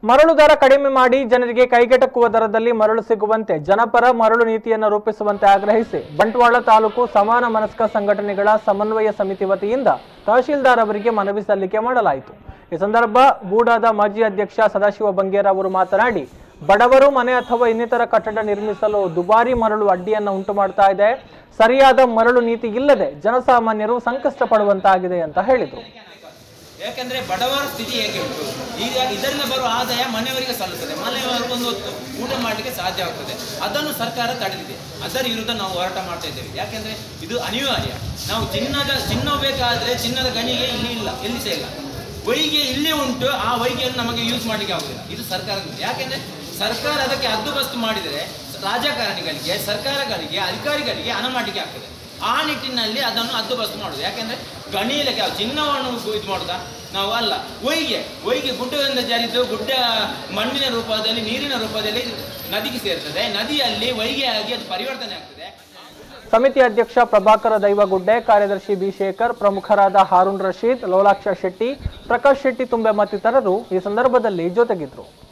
ಮರಳು ದರ ಕಡಿಮೆ ಮಾಡಿ ಜನರಿಗೆ ಕೈಗೆಟಕುವ ದರದಲ್ಲಿ ಮರಳು ಸಿಗುವಂತೆ ಜನಪರ ಮರಳು ನೀತಿಯನ್ನು ರೂಪಿಸುವಂತೆ ಆಗ್ರಹಿಸಿ ಬಂಟ್ವಾಳ ತಾಲೂಕು ಸಮಾನ ಮನಸ್ಕ ಸಂಘಟನೆಗಳ ಸಮನ್ವಯ ಸಮಿತಿ ವತಿಯಿಂದ ತಹಶೀಲ್ದಾರ್ ಅವರಿಗೆ ಮನವಿ ಸಲ್ಲಿಕೆ ಮಾಡಲಾಯಿತು ಈ ಸಂದರ್ಭ ಗೂಡಾದ ಮಾಜಿ ಅಧ್ಯಕ್ಷ ಸದಾಶಿವ ಬಂಗೇರ ಅವರು ಮಾತನಾಡಿ ಬಡವರು ಮನೆ ಅಥವಾ ಇನ್ನಿತರ ಕಟ್ಟಡ ನಿರ್ಮಿಸಲು ದುಬಾರಿ ಮರಳು ಅಡ್ಡಿಯನ್ನು ಉಂಟು ಮಾಡ್ತಾ ಇದೆ ಸರಿಯಾದ ಮರಳು ನೀತಿ ಇಲ್ಲದೆ ಜನಸಾಮಾನ್ಯರು ಸಂಕಷ್ಟ ಪಡುವಂತಾಗಿದೆ ಅಂತ ಹೇಳಿದರು ಯಾಕಂದ್ರೆ ಬಡವರ ಸ್ಥಿತಿ ಹೇಗೆ ಉಂಟು ಈಗ ಇದರಿಂದ ಬರುವ ಆದಾಯ ಮನೆಯವರಿಗೆ ಸಲ್ಲುತ್ತದೆ ಮನೆಯವರು ಒಂದು ಹೊತ್ತು ಊಟ ಮಾಡಲಿಕ್ಕೆ ಸಾಧ್ಯ ಆಗ್ತದೆ ಅದನ್ನು ಸರ್ಕಾರ ತಡೆದಿದೆ ಅದರ ವಿರುದ್ಧ ನಾವು ಹೋರಾಟ ಮಾಡ್ತಾ ಇದ್ದೇವೆ ಯಾಕೆಂದ್ರೆ ಇದು ಅನಿವಾರ್ಯ ನಾವು ಚಿನ್ನದ ಚಿನ್ನ ಬೇಕಾದ್ರೆ ಚಿನ್ನದ ಗಣಿಗೆ ಇಲ್ಲಿ ಇಲ್ಲ ಎಲ್ಲಿ ಸಹ ಇಲ್ಲ ವೈಗೆ ಇಲ್ಲಿ ಉಂಟು ಆ ವೈಗೆಯನ್ನು ನಮಗೆ ಯೂಸ್ ಮಾಡಲಿಕ್ಕೆ ಆಗುದಿಲ್ಲ ಇದು ಸರ್ಕಾರದ ಯಾಕೆಂದ್ರೆ ಸರ್ಕಾರ ಅದಕ್ಕೆ ಹದ್ದುಬಸ್ತು ಮಾಡಿದರೆ ರಾಜಕಾರಣಿಗಳಿಗೆ ಸರ್ಕಾರಗಳಿಗೆ ಅಧಿಕಾರಿಗಳಿಗೆ ಹಣ ಮಾಡಲಿಕ್ಕೆ ಆಗ್ತದೆ ಆ ನಿಟ್ಟಿನಲ್ಲಿ ಅದನ್ನು ಹದ್ದುಬಸ್ತು ಮಾಡುದು ಯಾಕೆಂದ್ರೆ ಗಣಿಯಲಿಕ್ಕೆ ಯಾವ ಚಿನ್ನವನ್ನು ಇದು ಮಾಡುದಾ ನಾವು ಅಲ್ಲ ಒಯ್ಗೆ ಒಯ್ಗೆ ಗುಡ್ಡದಿಂದ ಜಾರಿದ್ದು ಗುಡ್ಡ ಮಣ್ಣಿನ ರೂಪದಲ್ಲಿ ನೀರಿನ ರೂಪದಲ್ಲಿ ನದಿಗೆ ಸೇರ್ತದೆ ನದಿಯಲ್ಲಿ ವೈಗೆ ಆಗಿ ಅದು ಪರಿವರ್ತನೆ ಆಗ್ತದೆ ಸಮಿತಿ ಅಧ್ಯಕ್ಷ ಪ್ರಭಾಕರ ದೈವಗುಡ್ಡೆ ಕಾರ್ಯದರ್ಶಿ ಬಿ ಶೇಖರ್ ಪ್ರಮುಖರಾದ ಹಾರೂನ್ ರಶೀದ್ ಲೋಲಾಕ್ಷ ಶೆಟ್ಟಿ ಪ್ರಕಾಶ್ ಶೆಟ್ಟಿ ತುಂಬೆ ಮತ್ತಿತರರು ಈ ಸಂದರ್ಭದಲ್ಲಿ ಜೊತೆಗಿದ್ರು